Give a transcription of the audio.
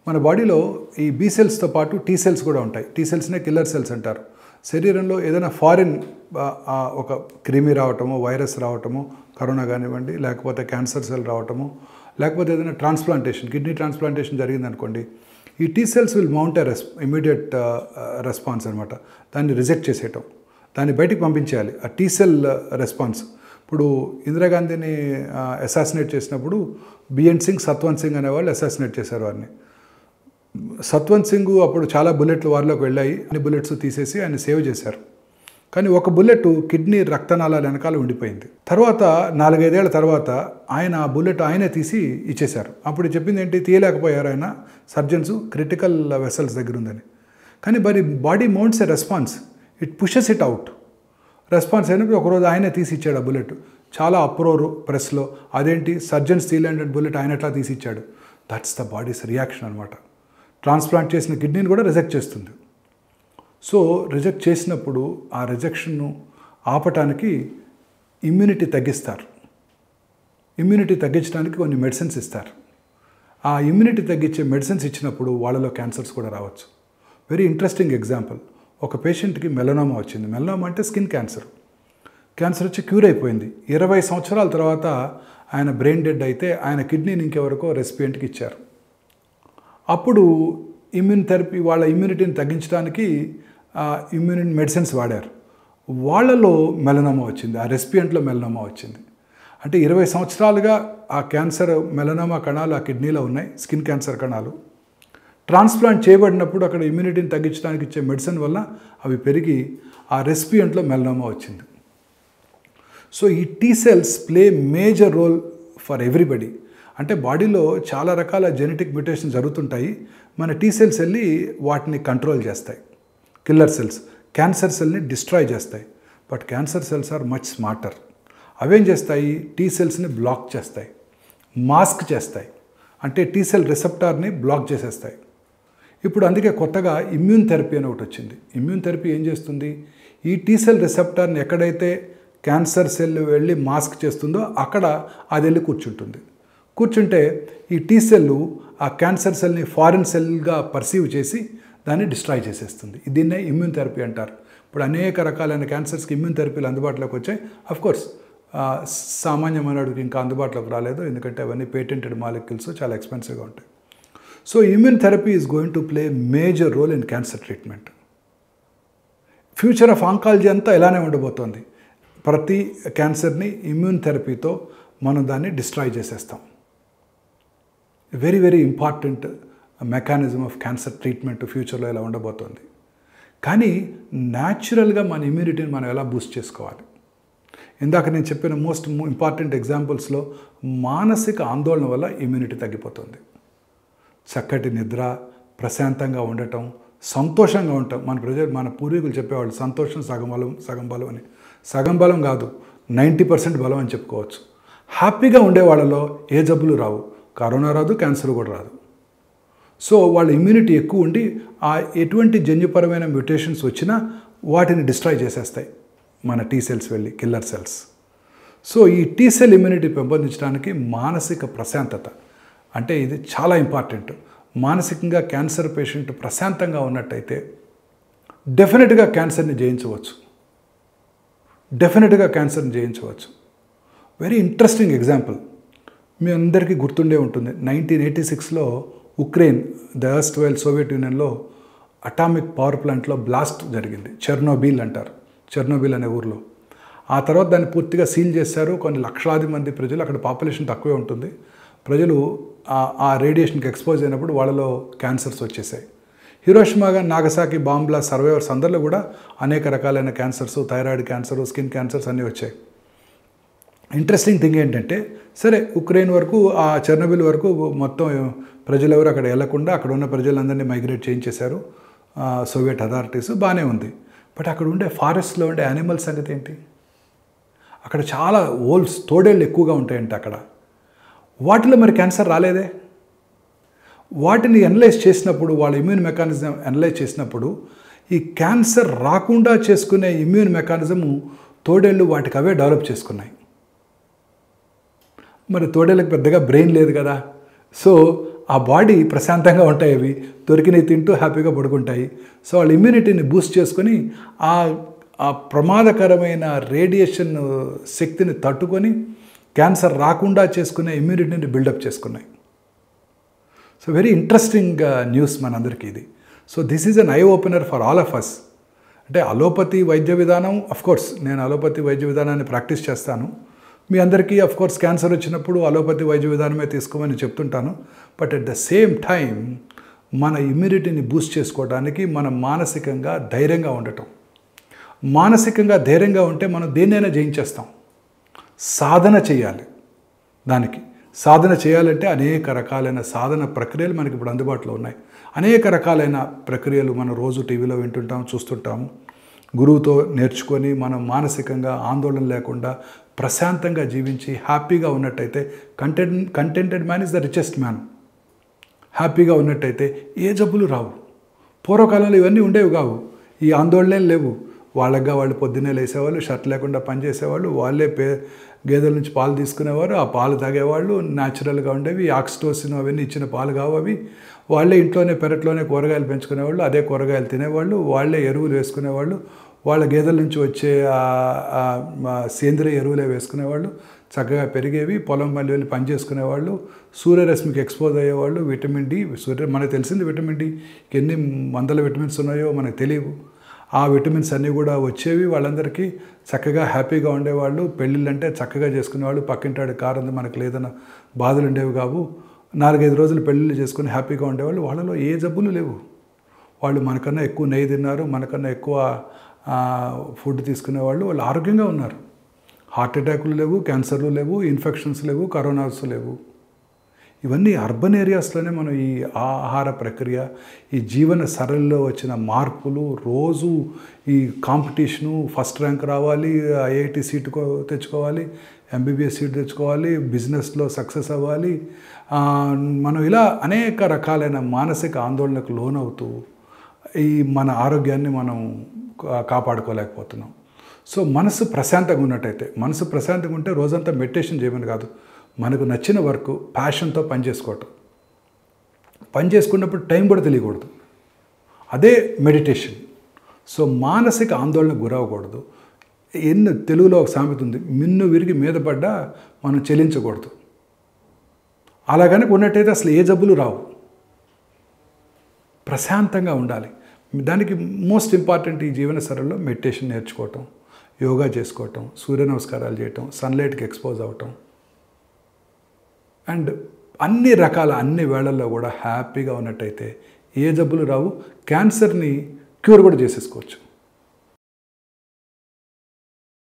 మన బాడీలో ఈ బీ సెల్స్తో పాటు టీ సెల్స్ కూడా ఉంటాయి టీ సెల్స్నే కిల్లర్ సెల్స్ అంటారు శరీరంలో ఏదైనా ఫారిన్ ఒక క్రిమి రావటము వైరస్ రావటము కరోనా కానివ్వండి లేకపోతే క్యాన్సర్ సెల్ రావటము లేకపోతే ఏదైనా ట్రాన్స్ప్లాంటేషన్ కిడ్నీ ట్రాన్స్ప్లాంటేషన్ జరిగిందనుకోండి ఈ T cells will mount a res immediate response అనమాట దాన్ని రిజెక్ట్ చేసేయటం దాన్ని బయటికి పంపించేయాలి ఆ టీ సెల్ రెస్పాన్స్ ఇప్పుడు ఇందిరాగాంధీని అసాసినేట్ చేసినప్పుడు బిఎన్ సింగ్ సత్వంత్ సింగ్ అనేవాళ్ళు అసాసినేట్ చేశారు వారిని సత్వంత్ సింగ్ అప్పుడు చాలా బుల్లెట్లు వారిలోకి వెళ్ళాయి అన్ని బుల్లెట్స్ తీసేసి ఆయన సేవ్ చేశారు కానీ ఒక బుల్లెట్ కిడ్నీ రక్తనాళాల వెనకాల ఉండిపోయింది తర్వాత నాలుగైదేళ్ల తర్వాత ఆయన ఆ బుల్లెట్ ఆయనే తీసి ఇచ్చేశారు అప్పుడు చెప్పింది ఏంటి తీయలేకపోయారు ఆయన సర్జన్స్ క్రిటికల్ వెసల్స్ దగ్గర ఉందని కానీ మరి body mounts a response it pushes it out response అయినప్పుడు ఒకరోజు ఆయనే తీసి ఇచ్చాడు ఆ బుల్లెట్ చాలా అప్రోరు ప్రెస్లో అదేంటి సర్జన్స్ తీయలేండి బుల్లెట్ ఆయన ఎట్లా తీసి ఇచ్చాడు దట్స్ ద బాడీస్ రియాక్షన్ అనమాట ట్రాన్స్ప్లాంట్ చేసిన కిడ్నీని కూడా రిజెక్ట్ చేస్తుంది సో రిజెక్ట్ చేసినప్పుడు ఆ రిజెక్షన్ను ఆపటానికి ఇమ్యూనిటీ తగ్గిస్తారు ఇమ్యూనిటీ తగ్గించడానికి కొన్ని మెడిసిన్స్ ఇస్తారు ఆ ఇమ్యూనిటీ తగ్గించే మెడిసిన్స్ ఇచ్చినప్పుడు వాళ్ళలో క్యాన్సర్స్ కూడా రావచ్చు వెరీ ఇంట్రెస్టింగ్ ఎగ్జాంపుల్ ఒక పేషెంట్కి మెలనోమా వచ్చింది మెలనోమా అంటే స్కిన్ క్యాన్సర్ క్యాన్సర్ వచ్చి క్యూర్ అయిపోయింది ఇరవై సంవత్సరాల తర్వాత ఆయన బ్రెయిన్ డెడ్ అయితే ఆయన కిడ్నీని ఇంకెవరికో రెసిపియంట్కి ఇచ్చారు అప్పుడు ఇమ్యూన్ థెరపీ వాళ్ళ ఇమ్యూనిటీని తగ్గించడానికి ఇమ్యూనిటీ మెడిసిన్స్ వాడారు వాళ్ళలో మెలనోమా వచ్చింది ఆ రెసిపియంట్లో మెలనోమా వచ్చింది అంటే ఇరవై సంవత్సరాలుగా ఆ క్యాన్సర్ మెలనోమా కణాలు ఆ కిడ్నీలో ఉన్నాయి స్కిన్ క్యాన్సర్ కణాలు ట్రాన్స్ప్లాంట్ చేయబడినప్పుడు అక్కడ ఇమ్యూనిటీని తగ్గించడానికి ఇచ్చే మెడిసిన్ వల్ల అవి పెరిగి ఆ రెసిపియంట్లో మెలనోమా వచ్చింది సో ఈ T cells play major role for everybody అంటే బాడీలో చాలా రకాల జెనెటిక్ మ్యూటేషన్ జరుగుతుంటాయి మన టీ సెల్స్ వెళ్ళి వాటిని కంట్రోల్ చేస్తాయి కిల్లర్ సెల్స్ క్యాన్సర్ సెల్ని డిస్ట్రాయ్ చేస్తాయి but cancer cells are much smarter అవేం చేస్తాయి టీ సెల్స్ని బ్లాక్ చేస్తాయి మాస్క్ చేస్తాయి అంటే టీ సెల్ రిసెప్టార్ని బ్లాక్ చేసేస్తాయి ఇప్పుడు అందుకే కొత్తగా ఇమ్యూన్ థెరపీ అని ఒకటి వచ్చింది ఇమ్యూన్ థెరపీ ఏం చేస్తుంది ఈ టీ సెల్ రిసెప్టార్ని ఎక్కడైతే క్యాన్సర్ సెల్ వెళ్ళి మాస్క్ చేస్తుందో అక్కడ అది వెళ్ళి కూర్చుంటుంది కూర్చుంటే ఈ టీ సెల్ ఆ క్యాన్సర్ సెల్ని ఫారిన్ సెల్గా పర్సీవ్ చేసి దాన్ని డిస్ట్రాయ్ చేసేస్తుంది దీన్నే ఇమ్యూన్ థెరపీ అంటారు ఇప్పుడు అనేక రకాలైన క్యాన్సర్స్కి ఇమ్యూన్ థెరపీలు అందుబాటులోకి వచ్చాయి అఫ్కోర్స్ సామాన్య మానవుడికి ఇంకా అందుబాటులోకి రాలేదు ఎందుకంటే అవన్నీ పేటెంటెడ్ మాలిక్యూల్స్ చాలా ఎక్స్పెన్సివ్గా ఉంటాయి so immune therapy is going to play major role in cancer treatment future of oncology అంతా ఇలానే ఉండబోతోంది ప్రతి క్యాన్సర్ని ఇమ్యూన్ థెరపీతో మనం దాన్ని డిస్ట్రాయ్ చేసేస్తాం very very important mechanism of cancer treatment ఫ్యూచర్లో ఇలా ఉండబోతోంది కానీ న్యాచురల్గా మన ఇమ్యూనిటీని మనం ఎలా బూస్ట్ చేసుకోవాలి ఇందాక నేను చెప్పిన మోస్ట్ ఇంపార్టెంట్ ఎగ్జాంపుల్స్లో మానసిక ఆందోళన వల్ల ఇమ్యూనిటీ తగ్గిపోతుంది చక్కటి నిద్ర ప్రశాంతంగా ఉండటం సంతోషంగా ఉంటాం మన ప్రజలు మన పూర్వీకులు చెప్పేవాళ్ళు సంతోషం సగం బలం సగం బలం అని సగం బలం కాదు నైంటీ పర్సెంట్ బలం అని చెప్పుకోవచ్చు హ్యాపీగా ఉండే వాళ్ళలో ఏ జబ్బులు రావు కరోనా రాదు క్యాన్సర్ కూడా రాదు సో వాళ్ళ ఇమ్యూనిటీ ఎక్కువ ఉండి ఆ ఎటువంటి జన్యుపరమైన మ్యూటేషన్స్ వచ్చినా వాటిని డిస్ట్రాయ్ చేసేస్తాయి మన టీ సెల్స్ వెళ్ళి కిల్లర్ సెల్స్ సో ఈ టీ సెల్ ఇమ్యూనిటీ పెంపొందించడానికి మానసిక ప్రశాంతత అంటే ఇది చాలా ఇంపార్టెంట్ మానసికంగా క్యాన్సర్ పేషెంట్ ప్రశాంతంగా ఉన్నట్టయితే డెఫినెట్గా క్యాన్సర్ని జయించవచ్చు డెఫినెట్గా క్యాన్సర్ని జయించవచ్చు వెరీ ఇంట్రెస్టింగ్ ఎగ్జాంపుల్ మీ అందరికీ గుర్తుండే ఉంటుంది నైన్టీన్ ఎయిటీ సిక్స్లో Ukraine the erstwhile Soviet యూనియన్లో అటామిక్ పవర్ ప్లాంట్లో బ్లాస్ట్ జరిగింది చెర్నోబిల్ అంటారు చెర్నోబిల్ అనే ఊర్లో ఆ తర్వాత దాన్ని పూర్తిగా సీల్ చేశారు కొన్ని లక్షలాది మంది ప్రజలు అక్కడ పాపులేషన్ తక్కువే ఉంటుంది ప్రజలు ఆ రేడియేషన్కి ఎక్స్పోజ్ అయినప్పుడు వాళ్ళలో క్యాన్సర్స్ వచ్చేసాయి హిరోషిమాగా నాగసాకి బాంబ్లా సర్వైవర్స్ అందరిలో కూడా అనేక రకాలైన cancers thyroid cancer skin cancers అన్నీ వచ్చాయి ఇంట్రెస్టింగ్ థింగ్ ఏంటంటే సరే ఉక్రెయిన్ వరకు ఆ చెర్నబిల్ వరకు మొత్తం ప్రజలెవరు అక్కడ వెళ్లకుండా అక్కడ ఉన్న ప్రజలందరినీ మైగ్రేట్ చేయించేశారు సోవియట్ అథారిటీస్ బాగానే ఉంది బట్ అక్కడ ఉండే ఫారెస్ట్లో ఉండే యానిమల్స్ సంగతి ఏంటి అక్కడ చాలా ఓల్స్ తోడేళ్ళు ఎక్కువగా ఉంటాయంట అక్కడ వాటిలో మరి క్యాన్సర్ రాలేదే వాటిని అనలైజ్ చేసినప్పుడు వాళ్ళ ఇమ్యూన్ మెకానిజం అనలైజ్ చేసినప్పుడు ఈ క్యాన్సర్ రాకుండా చేసుకునే ఇమ్యూన్ మెకానిజము తోడేళ్ళు వాటికి అవే డెవలప్ చేసుకున్నాయి మరి తోడేళ్ళకి పెద్దగా బ్రెయిన్ లేదు కదా సో ఆ బాడీ ప్రశాంతంగా ఉంటాయి అవి దొరికినవి తింటూ హ్యాపీగా పడుకుంటాయి సో వాళ్ళ ఇమ్యూనిటీని బూస్ట్ చేసుకొని ఆ ఆ ప్రమాదకరమైన రేడియేషన్ శక్తిని తట్టుకొని క్యాన్సర్ రాకుండా చేసుకునే ఇమ్యూనిటీని బిల్డప్ చేసుకున్నాయి సో వెరీ ఇంట్రెస్టింగ్ న్యూస్ మనందరికీ ఇది so this is an eye opener for all of us అంటే అలోపతి వైద్య విధానం అఫ్ కోర్స్ నేను అలోపతి వైద్య విధానాన్ని ప్రాక్టీస్ చేస్తాను మీ అందరికీ అఫ్ కోర్స్ క్యాన్సర్ వచ్చినప్పుడు అలోపతి వైద్య విధానమే తీసుకోమని చెప్తుంటాను but at the same time మన ఇమ్యూనిటీని బూస్ట్ చేసుకోవడానికి మనం మానసికంగా ధైర్యంగా ఉండటం మానసికంగా ధైర్యంగా ఉంటే మనం దేన్నైనా జయించేస్తాం సాధన చేయాలి దానికి సాధన చేయాలంటే అనేక రకాలైన సాధన ప్రక్రియలు మనకి ఇప్పుడు అందుబాటులో ఉన్నాయి అనేక రకాలైన ప్రక్రియలు మనం రోజు టీవీలో వింటుంటాం చూస్తుంటాము గురువుతో నేర్చుకొని మనం మానసికంగా ఆందోళన లేకుండా ప్రశాంతంగా జీవించి హ్యాపీగా ఉన్నట్టయితే content contented man is the richest man హ్యాపీగా ఉన్నట్టయితే ఏ జబ్బులు రావు పూర్వకాలంలో ఇవన్నీ ఉండేవి కావు ఈ ఆందోళనే లేవు వాళ్ళగా వాళ్ళు పొద్దున్నే లేసేవాళ్ళు షర్ట్ లేకుండా పనిచేసేవాళ్ళు వాళ్ళే పే గేదెల నుంచి పాలు తీసుకునేవారు ఆ పాలు తాగేవాళ్ళు న్యాచురల్గా ఉండేవి ఆక్సిటోసిన్ అవన్నీ ఇచ్చిన పాలు కావు అవి వాళ్ళే ఇంట్లోనే పెరట్లోనే కూరగాయలు పెంచుకునేవాళ్ళు అదే కూరగాయలు తినేవాళ్ళు వాళ్ళే ఎరువులు వేసుకునేవాళ్ళు వాళ్ళ గేదెల నుంచి వచ్చే సేంద్రియ ఎరువులే వేసుకునేవాళ్ళు చక్కగా పెరిగేవి పొలం మళ్ళీ వెళ్ళి పని చేసుకునేవాళ్ళు సూర్యరశ్మికి ఎక్స్పోజ్ అయ్యేవాళ్ళు విటమిన్ డి సూర్య మనకు తెలిసింది విటమిన్ డి ఎన్ని వందల విటమిన్స్ ఉన్నాయో మనకు తెలియవు ఆ విటమిన్స్ అన్నీ కూడా వచ్చేవి వాళ్ళందరికీ చక్కగా హ్యాపీగా ఉండేవాళ్ళు పెళ్ళిళ్ళు అంటే చక్కగా చేసుకునేవాళ్ళు పక్కింటాడు కారు ఉంది మనకు లేదన్న బాధలు ఉండేవి కావు నాలుగైదు రోజులు పెళ్ళిళ్ళు చేసుకుని హ్యాపీగా ఉండేవాళ్ళు వాళ్ళలో ఏ జబ్బులు లేవు వాళ్ళు మనకన్నా ఎక్కువ నెయ్యి తిన్నారు మనకన్నా ఎక్కువ ఫుడ్ తీసుకునేవాళ్ళు వాళ్ళు ఆరోగ్యంగా ఉన్నారు హార్ట్ అటాక్లు లేవు క్యాన్సర్లు లేవు ఇన్ఫెక్షన్స్ లేవు కరోనాస్ లేవు ఇవన్నీ అర్బన్ ఏరియాస్లోనే మనం ఈ ఆహార ప్రక్రియ ఈ జీవన సరళిలో వచ్చిన మార్పులు రోజు ఈ కాంపిటీషను ఫస్ట్ ర్యాంక్ రావాలి ఐఐటి సీటు తెచ్చుకోవాలి ఎంబీబీఎస్ సీట్ తెచ్చుకోవాలి బిజినెస్లో సక్సెస్ అవ్వాలి మనం ఇలా అనేక రకాలైన మానసిక ఆందోళనకు లోనవుతూ ఈ మన ఆరోగ్యాన్ని మనం కాపాడుకోలేకపోతున్నాం సో మనసు ప్రశాంతంగా ఉన్నట్టయితే మనసు ప్రశాంతంగా ఉంటే రోజంతా మెడిటేషన్ చేయమని కాదు మనకు నచ్చిన వర్క్ ప్యాషన్తో పని చేసుకోవటం పని చేసుకున్నప్పుడు టైం కూడా తెలియకూడదు అదే మెడిటేషన్ సో మానసిక ఆందోళనకు గురవ్వకూడదు ఎన్ని తెలుగులో ఒక సామెత ఉంది మిన్ను విరిగి మీద పడ్డా మనం చెల్లించకూడదు అలా కనుక ఉన్నట్టయితే అసలు ఏ జబ్బులు రావు ప్రశాంతంగా ఉండాలి దానికి మోస్ట్ ఇంపార్టెంట్ ఈ జీవన సరళిలో మెడిటేషన్ నేర్చుకోవటం యోగా చేసుకోవటం సూర్య నమస్కారాలు చేయటం సన్లైట్కి ఎక్స్పోజ్ అవ్వటం అండ్ అన్ని రకాల అన్ని వేళల్లో కూడా హ్యాపీగా ఉన్నట్టయితే ఏ జబ్బులు రావు క్యాన్సర్ని క్యూర్ కూడా చేసేసుకోవచ్చు